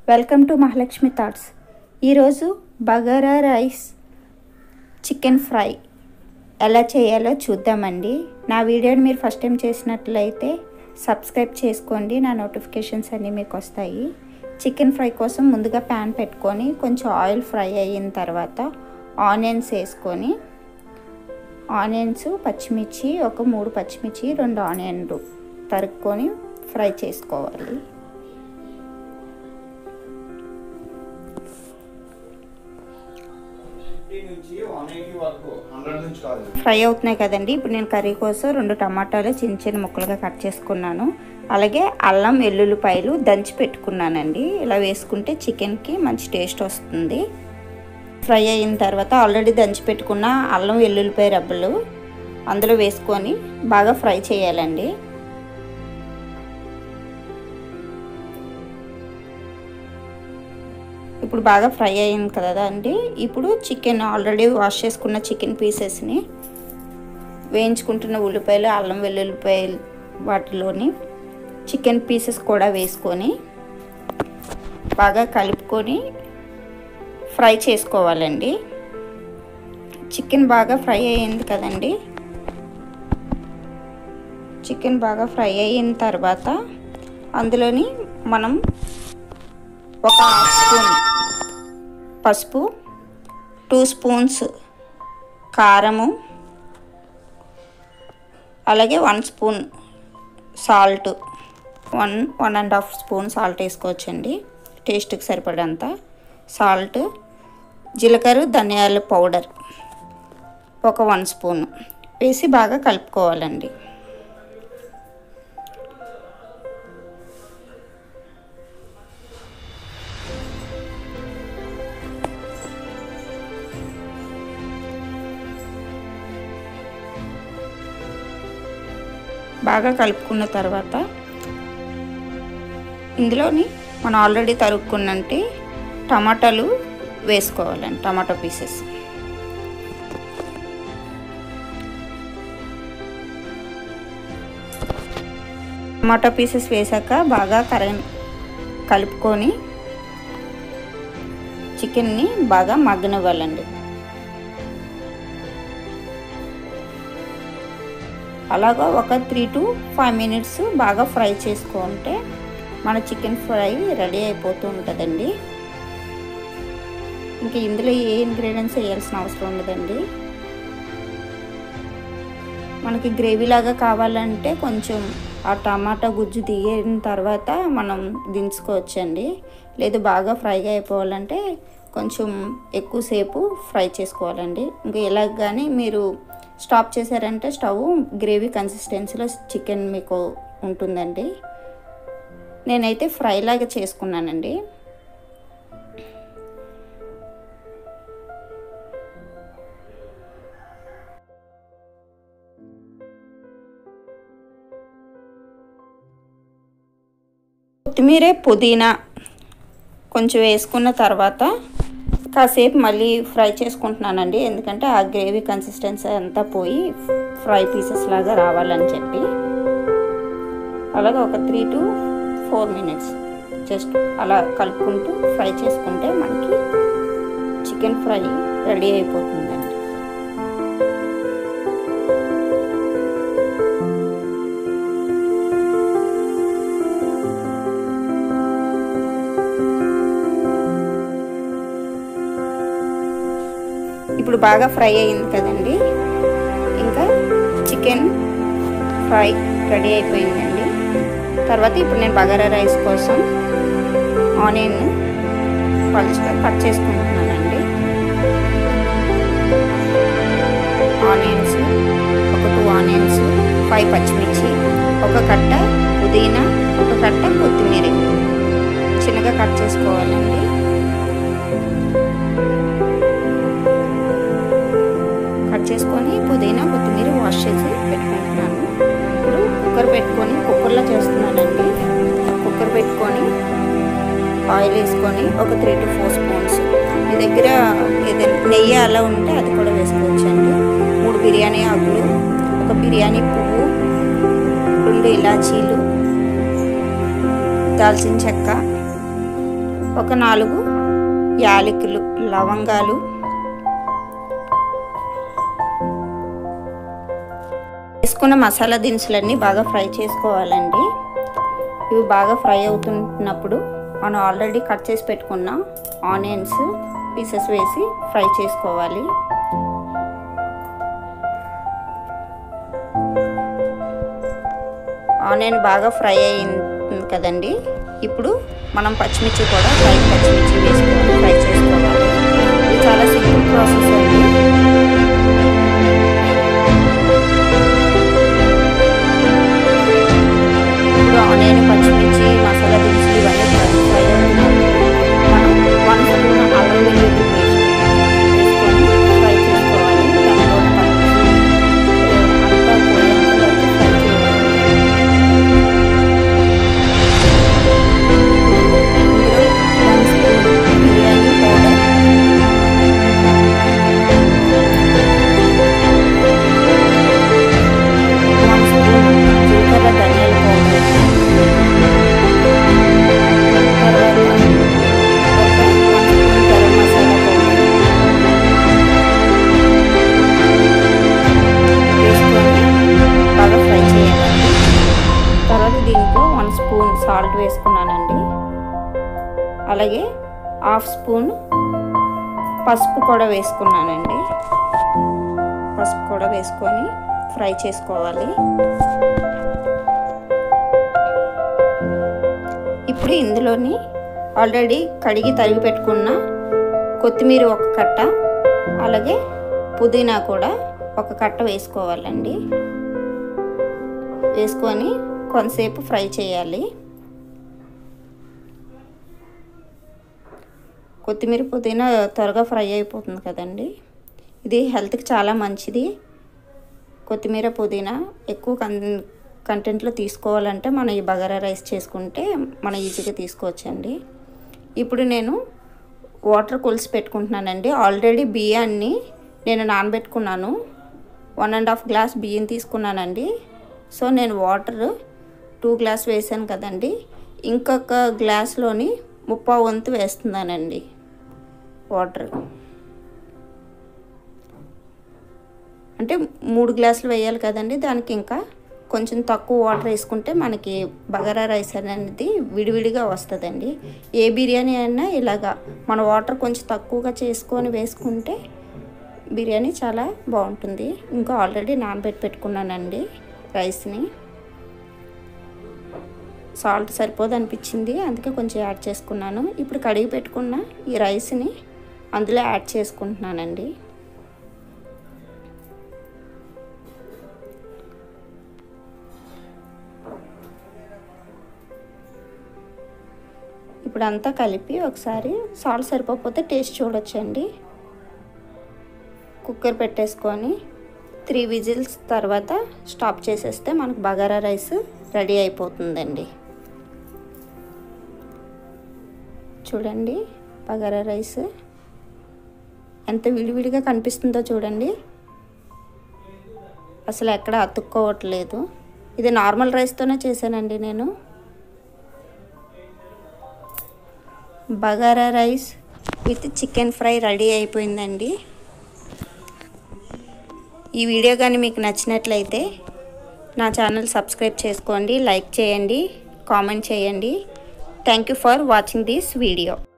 welcome to Mahalakshmi thoughts ఈరోజు bagara rice chicken fry ఎలా చేయాలో చూద్దామండి నా వీడియోని మీరు ఫస్ట్ టైం చేసినట్లయితే సబ్స్క్రైబ్ చేసుకోండి నా నోటిఫికేషన్స్ అన్నీ మీకు వస్తాయి చికెన్ ఫ్రై కోసం ముందుగా ప్యాన్ పెట్టుకొని కొంచెం ఆయిల్ ఫ్రై అయిన తర్వాత ఆనియన్స్ వేసుకొని ఆనియన్స్ పచ్చిమిర్చి ఒక మూడు పచ్చిమిర్చి రెండు ఆనియన్లు తరుక్కొని ఫ్రై చేసుకోవాలి ఫిఫ్టీ నుంచి వన్ ఎయిటీ వరకు హండ్రెడ్ నుంచి కాదు ఫ్రై అవుతున్నాయి కదండి ఇప్పుడు నేను కర్రీ కోసం రెండు టమాటాలు చిన్న చిన్న ముక్కలుగా కట్ చేసుకున్నాను అలాగే అల్లం వెల్లుల్లిపాయలు దంచి పెట్టుకున్నానండి ఇలా వేసుకుంటే చికెన్కి మంచి టేస్ట్ వస్తుంది ఫ్రై అయిన తర్వాత ఆల్రెడీ దంచి పెట్టుకున్న అల్లం వెల్లుల్లిపాయ రబ్బలు అందులో వేసుకొని బాగా ఫ్రై చేయాలండి ఇప్పుడు బాగా ఫ్రై అయింది కదా అండి ఇప్పుడు చికెన్ ఆల్రెడీ వాష్ చేసుకున్న చికెన్ పీసెస్ని వేయించుకుంటున్న ఉల్లిపాయలు అల్లం వెల్లుల్లిపాయలు వాటిలోని చికెన్ పీసెస్ కూడా వేసుకొని బాగా కలుపుకొని ఫ్రై చేసుకోవాలండి చికెన్ బాగా ఫ్రై అయ్యింది కదండి చికెన్ బాగా ఫ్రై అయిన తర్వాత అందులోని మనం ఒక హాఫ్ స్పూన్ పసుపు టూ స్పూన్స్ కారము అలాగే one spoon salt one one and half spoon salt వేసుకోవచ్చండి టేస్ట్కి సరిపడంత సాల్ట్ జీలకర్ర ధనియాల పౌడర్ ఒక వన్ స్పూన్ వేసి బాగా కలుపుకోవాలండి బాగా కలుపుకున్న తర్వాత ఇందులోని మనం ఆల్రెడీ తరుక్కున్నంటే టమాటాలు వేసుకోవాలండి టమాటో పీసెస్ టమాటో పీసెస్ వేసాక బాగా కర కలుపుకొని చికెన్ని బాగా మగ్గనివ్వాలండి అలాగా ఒక త్రీ టు ఫైవ్ మినిట్స్ బాగా ఫ్రై చేసుకుంటే మన చికెన్ ఫ్రై రెడీ అయిపోతూ ఉంటుందండి ఇంకా ఇందులో ఏ ఇంగ్రీడియంట్స్ వేయాల్సిన అవసరం ఉండదండి మనకి గ్రేవీ లాగా కావాలంటే కొంచెం ఆ టమాటా గుజ్జు దిగిన తర్వాత మనం దించుకోవచ్చండి లేదు బాగా ఫ్రైగా అయిపోవాలంటే కొంచెం ఎక్కువసేపు ఫ్రై చేసుకోవాలండి ఇంకా ఇలాగ కానీ మీరు స్టాప్ చేశారంటే స్టవ్ గ్రేవీ కన్సిస్టెన్సీలో చికెన్ మీకు ఉంటుందండి నేనైతే ఫ్రై లాగా చేసుకున్నానండి కొత్తిమీర పుదీనా కొంచెం వేసుకున్న తర్వాత కాసేపు మళ్ళీ ఫ్రై చేసుకుంటున్నానండి ఎందుకంటే ఆ గ్రేవీ కన్సిస్టెన్సీ అంతా పోయి ఫ్రై పీసెస్ లాగా రావాలని చెప్పి అలాగే ఒక three to four minutes just అలా కలుపుకుంటూ ఫ్రై చేసుకుంటే మనకి చికెన్ ఫ్రై రెడీ అయిపోతుందండి ఇప్పుడు బాగా ఫ్రై అయింది కదండి ఇంకా చికెన్ ఫ్రై రెడీ అయిపోయిందండి తర్వాత ఇప్పుడు నేను బగారా రైస్ కోసం ఆనియన్ పలుచగా కట్ చేసుకుంటున్నానండి ఆనియన్స్ ఒక టూ ఆనియన్స్ ఫైవ్ పచ్చిమిర్చి ఒక కట్ట పుదీనా ఒక కట్ట కొత్తిమీర చిన్నగా కట్ చేసుకోవాలండి కట్ చేసుకొని పుదీనా కొత్తిమీర వాష్ చేసి పెట్టుకుంటున్నాను ఇప్పుడు కుక్కర్ పెట్టుకొని కుక్కర్లో చేస్తున్నానండి కుక్కర్ పెట్టుకొని ఆయిల్ వేసుకొని ఒక త్రీ టు ఫోర్ స్పూన్స్ మీ దగ్గర ఏదైనా నెయ్యి అలా ఉంటే అది కూడా వేసుకోవచ్చండి మూడు బిర్యానీ ఆకులు ఒక బిర్యానీ పువ్వు రెండు ఇలాచీలు దాల్చిన చెక్క ఒక నాలుగు యాలకులు లవంగాలు వేసుకున్న మసాలా దినుసులన్నీ బాగా ఫ్రై చేసుకోవాలండి ఇవి బాగా ఫ్రై అవుతున్నప్పుడు మనం ఆల్రెడీ కట్ చేసి పెట్టుకున్న ఆనియన్స్ పీసెస్ వేసి ఫ్రై చేసుకోవాలి ఆనియన్ బాగా ఫ్రై అయింది కదండి ఇప్పుడు మనం పచ్చిమిర్చి కూడా ఫ్రై పచ్చిమిర్చి వేసుకొని ఫ్రై చేసుకోవాలి ఇది చాలా సింపుల్ ప్రాసెస్ అండి ఇప్పుడు ఆనియన్ పచ్చిమిర్చి మసాలా దినుసులు ఇవన్నీ ఫ్రై ఫ్రై అవుతున్నప్పుడు మనం వన్ స్పూన్ అల్లం వెల్లుల్లి పేస్ట్ వేసుకొని ఫ్రై చేసుకోవాలి దాంట్లో పచ్చి అంతా పోయేంత వరకు ఫ్రై చేయాలి ఇందులో one spoon biryani powder one spoon జీలకర్ర ధనియాల పౌడర్ తర్వాత ఒక one spoon garam masala powder వేసుకొని బాగా ఫ్రై చేయాలండి తర్వాత దీంట్లో వన్ స్పూన్ సాల్ట్ వేసుకున్నానండి అలాగే హాఫ్ స్పూన్ పసుపు కూడా వేసుకున్నానండి పసుపు కూడా వేసుకొని ఫ్రై చేసుకోవాలి ఇప్పుడు ఇందులోని ఆల్రెడీ కడిగి తరిగి పెట్టుకున్న కొత్తిమీర ఒక కట్ట అలాగే పుదీనా కూడా ఒక కట్ట వేసుకోవాలండి వేసుకొని కొంతసేపు ఫ్రై చేయాలి కొత్తిమీర పుదీనా త్వరగా ఫ్రై అయిపోతుంది కదండి ఇది హెల్త్కి చాలా మంచిది కొత్తిమీర పుదీనా ఎక్కువ కన్ కంటెంట్లో తీసుకోవాలంటే మనం ఈ బగారా రైస్ చేసుకుంటే మనం ఈజీగా తీసుకోవచ్చండి ఇప్పుడు నేను వాటర్ కొలిసి పెట్టుకుంటున్నానండి ఆల్రెడీ బియ్యాన్ని నేను నానబెట్టుకున్నాను వన్ అండ్ హాఫ్ గ్లాస్ బియ్యం తీసుకున్నానండి సో నేను వాటర్ టూ గ్లాస్ వేసాను కదండి ఇంకొక గ్లాస్లోని ముప్పావు వంతు వేస్తున్నానండి వాటర్ అంటే మూడు గ్లాసులు వేయాలి కదండి దానికి ఇంకా కొంచెం తక్కువ వాటర్ వేసుకుంటే మనకి బగారా రైస్ అనేది విడివిడిగా వస్తుందండి ఏ బిర్యానీ అయినా ఇలాగా మన వాటర్ కొంచెం తక్కువగా చేసుకొని వేసుకుంటే బిర్యానీ చాలా బాగుంటుంది ఇంకా ఆల్రెడీ నానబెట్టి పెట్టుకున్నానండి రైస్ని సాల్ట్ సరిపోదు అనిపించింది అందుకే కొంచెం యాడ్ చేసుకున్నాను ఇప్పుడు కడిగి పెట్టుకున్న ఈ రైస్ని అందులో యాడ్ చేసుకుంటున్నానండి ఇప్పుడు అంతా కలిపి ఒకసారి సాల్ట్ సరిపోకపోతే టేస్ట్ చూడొచ్చండి కుక్కర్ పెట్టేసుకొని త్రీ విజిల్స్ తర్వాత స్టాప్ చేసేస్తే మనకు బగారా రైస్ రెడీ అయిపోతుందండి చూడండి బగారా రైస్ ఎంత విడివిడిగా కనిపిస్తుందో చూడండి అసలు ఎక్కడ అతుక్కోవట్లేదు ఇది నార్మల్ రైస్తోనే చేశానండి నేను bagara rice with chicken fry ready అయిపోయిందండి ఈ వీడియో కానీ మీకు నచ్చినట్లయితే నా ఛానల్ సబ్స్క్రైబ్ చేసుకోండి లైక్ చేయండి కామెంట్ చేయండి thank you for watching this video